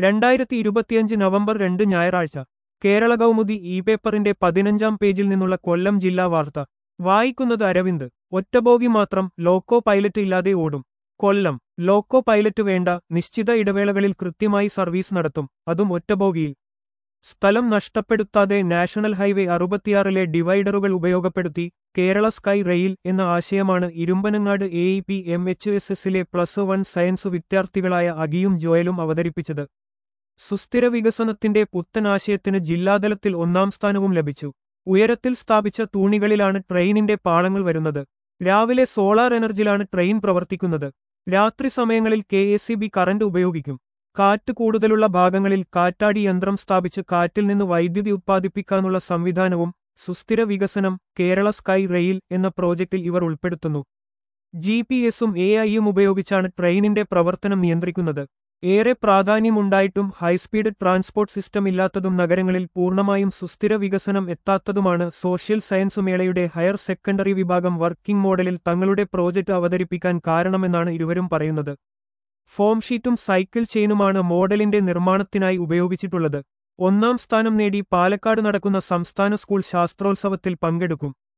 രണ്ടായിരത്തി ഇരുപത്തിയഞ്ച് നവംബർ രണ്ട് ഞായറാഴ്ച കേരള കൗമുദി ഇ പേപ്പറിന്റെ പതിനഞ്ചാം പേജിൽ നിന്നുള്ള കൊല്ലം ജില്ലാ വാർത്ത വായിക്കുന്നത് അരവിന്ദ് ഒറ്റബോഗി മാത്രം ലോക്കോ പൈലറ്റ് ഇല്ലാതെ ഓടും കൊല്ലം ലോക്കോ പൈലറ്റ് വേണ്ട നിശ്ചിത ഇടവേളകളിൽ കൃത്യമായി സർവീസ് നടത്തും അതും ഒറ്റബോഗിയിൽ സ്ഥലം നഷ്ടപ്പെടുത്താതെ നാഷണൽ ഹൈവേ അറുപത്തിയാറിലെ ഡിവൈഡറുകൾ ഉപയോഗപ്പെടുത്തി കേരള സ്കൈ റെയിൽ എന്ന ആശയമാണ് Irumbanangad A E P M H S എസിലെ പ്ലസ് വൺ സയൻസ് വിദ്യാർത്ഥികളായ അഗിയും ജോയലും അവതരിപ്പിച്ചത് സുസ്ഥിര വികസനത്തിന്റെ പുത്തൻ ആശയത്തിന് ജില്ലാതലത്തിൽ ഒന്നാം സ്ഥാനവും ലഭിച്ചു ഉയരത്തിൽ സ്ഥാപിച്ച തൂണികളിലാണ് ട്രെയിനിന്റെ പാളങ്ങൾ വരുന്നത് രാവിലെ സോളാർ എനർജിയിലാണ് ട്രെയിൻ പ്രവർത്തിക്കുന്നത് രാത്രി സമയങ്ങളിൽ K S C B current ഉപയോഗിക്കും കാറ്റ് കൂടുതലുള്ള ഭാഗങ്ങളിൽ കാറ്റാടി യന്ത്രം സ്ഥാപിച്ച് കാറ്റിൽ നിന്ന് വൈദ്യുതി ഉത്പാദിപ്പിക്കാനുള്ള സംവിധാനവും സുസ്ഥിര വികസനം കേരള സ്കൈ റെയിൽ എന്ന പ്രോജക്റ്റിൽ ഇവർ ഉൾപ്പെടുത്തുന്നു ജി പി എസും എ ഐയും ഉപയോഗിച്ചാണ് ട്രെയിനിന്റെ പ്രവർത്തനം നിയന്ത്രിക്കുന്നത് ഏറെ പ്രാധാന്യമുണ്ടായിട്ടും ഹൈസ്പീഡ് ട്രാൻസ്പോർട്ട് സിസ്റ്റം ഇല്ലാത്തതും നഗരങ്ങളിൽ പൂർണ്ണമായും സുസ്ഥിര വികസനം എത്താത്തതുമാണ് സോഷ്യൽ സയൻസ് മേളയുടെ ഹയർ സെക്കൻഡറി വിഭാഗം വർക്കിംഗ് മോഡലിൽ തങ്ങളുടെ പ്രോജക്റ്റ് അവതരിപ്പിക്കാൻ കാരണമെന്നാണ് ഇരുവരും പറയുന്നത് ഫോം ഷീറ്റും സൈക്കിൾ ചെയിനുമാണ് മോഡലിന്റെ നിർമ്മാണത്തിനായി ഉപയോഗിച്ചിട്ടുള്ളത് ഒന്നാം സ്ഥാനം നേടി പാലക്കാട് നടക്കുന്ന സംസ്ഥാന സ്കൂൾ ശാസ്ത്രോത്സവത്തിൽ പങ്കെടുക്കും